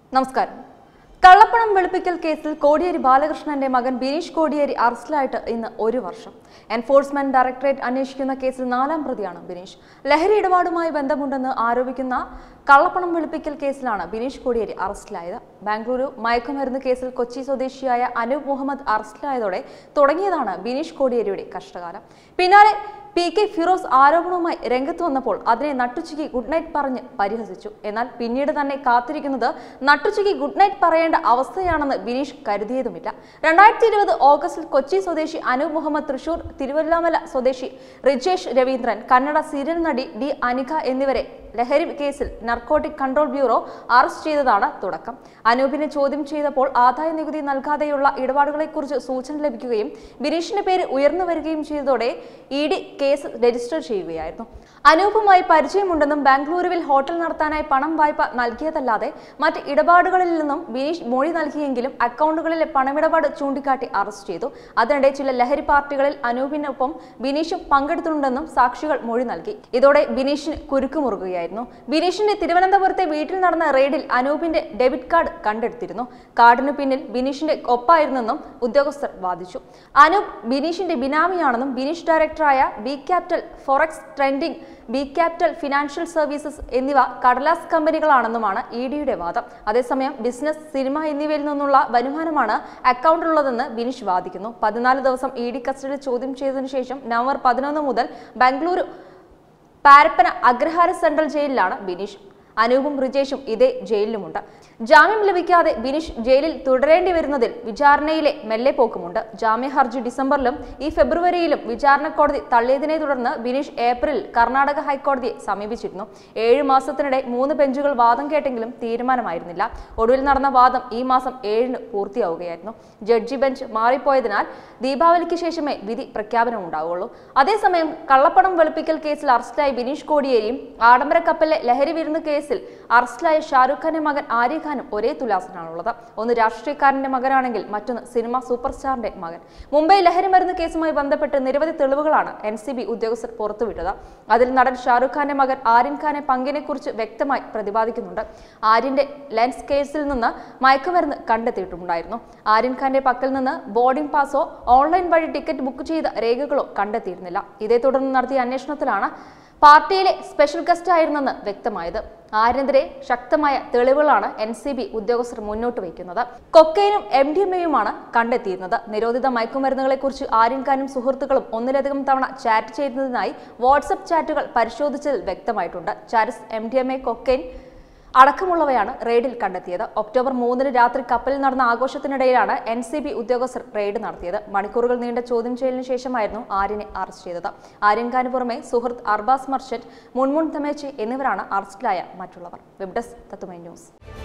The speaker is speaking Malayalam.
നമസ്കാരം കള്ളപ്പണം വെളുപ്പിക്കൽ കേസിൽ കോടിയേരി ബാലകൃഷ്ണന്റെ മകൻ ബിനീഷ് കോടിയേരി അറസ്റ്റിലായിട്ട് ഇന്ന് ഒരു വർഷം എൻഫോഴ്സ്മെന്റ് ഡയറക്ടറേറ്റ് അന്വേഷിക്കുന്ന കേസിൽ നാലാം പ്രതിയാണ് ബിനീഷ് ലഹരി ഇടപാടുമായി ബന്ധമുണ്ടെന്ന് ആരോപിക്കുന്ന കള്ളപ്പണം വെളുപ്പിക്കൽ കേസിലാണ് ബിനീഷ് കോടിയേരി അറസ്റ്റിലായത് ബാംഗ്ലൂരു മയക്കുമരുന്ന് കേസിൽ കൊച്ചി സ്വദേശിയായ അനൂപ് മുഹമ്മദ് അറസ്റ്റിലായതോടെ തുടങ്ങിയതാണ് ബിനീഷ് കോടിയേരിയുടെ കഷ്ടകാലം പിന്നാലെ പി കെ ഫിറോസ് ആരോപണവുമായി രംഗത്ത് വന്നപ്പോൾ അതിനെ നട്ടുച്ചയ്ക്ക് ഗുഡ് നൈറ്റ് പറഞ്ഞ് പരിഹസിച്ചു എന്നാൽ പിന്നീട് തന്നെ കാത്തിരിക്കുന്നത് നട്ടുച്ചയ്ക്ക് ഗുഡ് നൈറ്റ് പറയേണ്ട അവസ്ഥയാണെന്ന് ബിനീഷ് കരുതിയതുമില്ല രണ്ടായിരത്തി ഇരുപത് ഓഗസ്റ്റിൽ കൊച്ചി സ്വദേശി അനൂപ് മുഹമ്മദ് തൃശൂർ തിരുവല്ലാമല സ്വദേശി റിജേഷ് രവീന്ദ്രൻ കന്നഡ സീരിയൽ നടി ഡി അനിക എന്നിവരെ ലഹരി കേസിൽ നർക്കോട്ടിക് കൺട്രോൾ ബ്യൂറോ അറസ്റ്റ് ചെയ്തതാണ് തുടക്കം അനൂപിനെ ചോദ്യം ചെയ്തപ്പോൾ ആദായ നികുതി നൽകാതെയുള്ള ഇടപാടുകളെക്കുറിച്ച് സൂചന ലഭിക്കുകയും ബിനീഷിന്റെ പേര് ഉയർന്നു വരികയും ചെയ്തതോടെ ഇ ഡി കേസ് രജിസ്റ്റർ ചെയ്യുകയായിരുന്നു അനൂപുമായി പരിചയമുണ്ടെന്നും ബാംഗ്ലൂരുവിൽ ഹോട്ടൽ നടത്താനായി പണം വായ്പ നൽകിയതല്ലാതെ മറ്റ് ഇടപാടുകളിൽ നിന്നും ബിനീഷ് മൊഴി നൽകിയെങ്കിലും അക്കൗണ്ടുകളിലെ പണമിടപാട് ചൂണ്ടിക്കാട്ടി അറസ്റ്റ് ചെയ്തു അതിനിടെ ചില ലഹരി പാർട്ടികളിൽ അനൂപിനൊപ്പം ബിനീഷും പങ്കെടുത്തിട്ടുണ്ടെന്നും സാക്ഷികൾ മൊഴി നൽകി ഇതോടെ ബിനീഷിന് കുരുക്കുമുറുകുകയായിരുന്നു ബിനീഷിന്റെ തിരുവനന്തപുരത്തെ വീട്ടിൽ നടന്ന റെയ്ഡിൽ അനൂപിന്റെ ഡെബിറ്റ് കാർഡ് കണ്ടെടുത്തിരുന്നു കാർഡിനു പിന്നിൽ ബിനീഷിന്റെ ഒപ്പായിരുന്നെന്നും ഉദ്യോഗസ്ഥർ വാദിച്ചു അനൂപ് ബിനീഷിന്റെ ബിനാമിയാണെന്നും ബിനീഷ് ഡയറക്ടറായ B Capital Forex Trending B Capital Financial Services എന്നിവ കടലാസ് കമ്പനികളാണെന്നുമാണ് ഇ ഡിയുടെ വാദം അതേസമയം ബിസിനസ് സിനിമ എന്നിവയിൽ നിന്നുള്ള വരുമാനമാണ് അക്കൗണ്ടിലുള്ളതെന്ന് ബിനീഷ് വാദിക്കുന്നു പതിനാല് ദിവസം ഇ ഡി കസ്റ്റഡിയിൽ ചോദ്യം ചെയ്തതിനു ശേഷം നവംബർ പതിനൊന്ന് മുതൽ ബാംഗ്ലൂരു പാരപ്പന അഗ്രഹാര സെൻട്രൽ ജയിലിലാണ് ബിനീഷ് അനൂപും റിജേഷും ഇതേ ജയിലിലുമുണ്ട് ജാമ്യം ലഭിക്കാതെ ബിനീഷ് ജയിലിൽ തുടരേണ്ടി വരുന്നതിൽ വിചാരണയിലെ മെല്ലെപ്പോക്കുമുണ്ട് ജാമ്യ ഹർജി ഡിസംബറിലും ഈ ഫെബ്രുവരിയിലും വിചാരണ കോടതി തള്ളിയതിനെ തുടർന്ന് ബിനീഷ് ഏപ്രിലിൽ കർണാടക ഹൈക്കോടതിയെ സമീപിച്ചിരുന്നു ഏഴ് മാസത്തിനിടെ മൂന്ന് ബെഞ്ചുകൾ വാദം കേട്ടെങ്കിലും തീരുമാനമായിരുന്നില്ല ഒടുവിൽ നടന്ന വാദം ഈ മാസം ഏഴിന് പൂർത്തിയാവുകയായിരുന്നു ജഡ്ജി ബെഞ്ച് മാറിപ്പോയതിനാൽ ദീപാവലിക്ക് ശേഷമേ വിധി പ്രഖ്യാപനം ഉണ്ടാവുകയുള്ളൂ അതേസമയം കള്ളപ്പണം വെളുപ്പിക്കൽ കേസിൽ അറസ്റ്റിലായ ബിനീഷ് കോടിയേരിയും ആഡംബര കപ്പലിലെ ലഹരി വിരുന്ന് കേസിൽ അറസ്റ്റിലായ ഷാരൂഖ് ഖാന്റെ മകൻ ആര്യ ഖാനും ഒരേ തുലാസിനാണുള്ളത് ഒന്ന് രാഷ്ട്രീയക്കാരന്റെ മകനാണെങ്കിൽ മറ്റൊന്ന് സിനിമ സൂപ്പർ സ്റ്റാറിന്റെ മകൻ മുംബൈ ലഹരി മരുന്ന് കേസുമായി ബന്ധപ്പെട്ട് നിരവധി തെളിവുകളാണ് എൻ സി ബി ഉദ്യോഗസ്ഥർ പുറത്തുവിട്ടത് അതിൽ നടൻ ഷാരൂഖ് ഖാന്റെ മകൻ ആര്യൻ ഖാനെ പങ്കിനെക്കുറിച്ച് വ്യക്തമായി പ്രതിപാദിക്കുന്നുണ്ട് ആര്യന്റെ ലെൻസ് കേസിൽ നിന്ന് മയക്കുമരുന്ന് കണ്ടെത്തിയിട്ടുണ്ടായിരുന്നു ആര്യൻ ഖാന്റെ പക്കൽ നിന്ന് ബോർഡിംഗ് പാസോ ഓൺലൈൻ വഴി ടിക്കറ്റ് ബുക്ക് ചെയ്ത രേഖകളോ കണ്ടെത്തിയിരുന്നില്ല ഇതേ തുടർന്ന് നടത്തിയ അന്വേഷണത്തിലാണ് പാർട്ടിയിലെ സ്പെഷ്യൽ ഗസ്റ്റ് ആയിരുന്നെന്ന് വ്യക്തമായത് ആര്യനെതിരെ ശക്തമായ തെളിവുകളാണ് എൻ സി ബി ഉദ്യോഗസ്ഥർ മുന്നോട്ട് വയ്ക്കുന്നത് കൊക്കൈനും എം ഡി എം എയുമാണ് കണ്ടെത്തിയിരുന്നത് നിരോധിത മയക്കുമരുന്നുകളെക്കുറിച്ച് ആര്യൻ ഖാനും സുഹൃത്തുക്കളും ഒന്നിലധികം തവണ ചാറ്റ് ചെയ്യുന്നതിനായി വാട്സപ്പ് ചാറ്റുകൾ പരിശോധിച്ചതിൽ വ്യക്തമായിട്ടുണ്ട് charas M D M A cocaine അടക്കമുള്ളവയാണ് റെയ്ഡിൽ കണ്ടെത്തിയത് ഒക്ടോബർ മൂന്നിന് രാത്രി കപ്പലിൽ നടന്ന ആഘോഷത്തിനിടയിലാണ് എൻ സി ബി ഉദ്യോഗസ്ഥർ റെയ്ഡ് നടത്തിയത് മണിക്കൂറുകൾ നീണ്ട ചോദ്യം ചെയ്യലിന് ശേഷമായിരുന്നു ആര്യനെ അറസ്റ്റ് ചെയ്തത് ആര്യൻ ഖാന് പുറമെ സുഹൃത്ത് അർബാസ് മർച്ചന്റ് മുൻമുൻ തമേച്ചി എന്നിവരാണ് അറസ്റ്റിലായ മറ്റുള്ളവർ വെബ് ഡെസ്ക് തത്തുമൈ ന്യൂസ്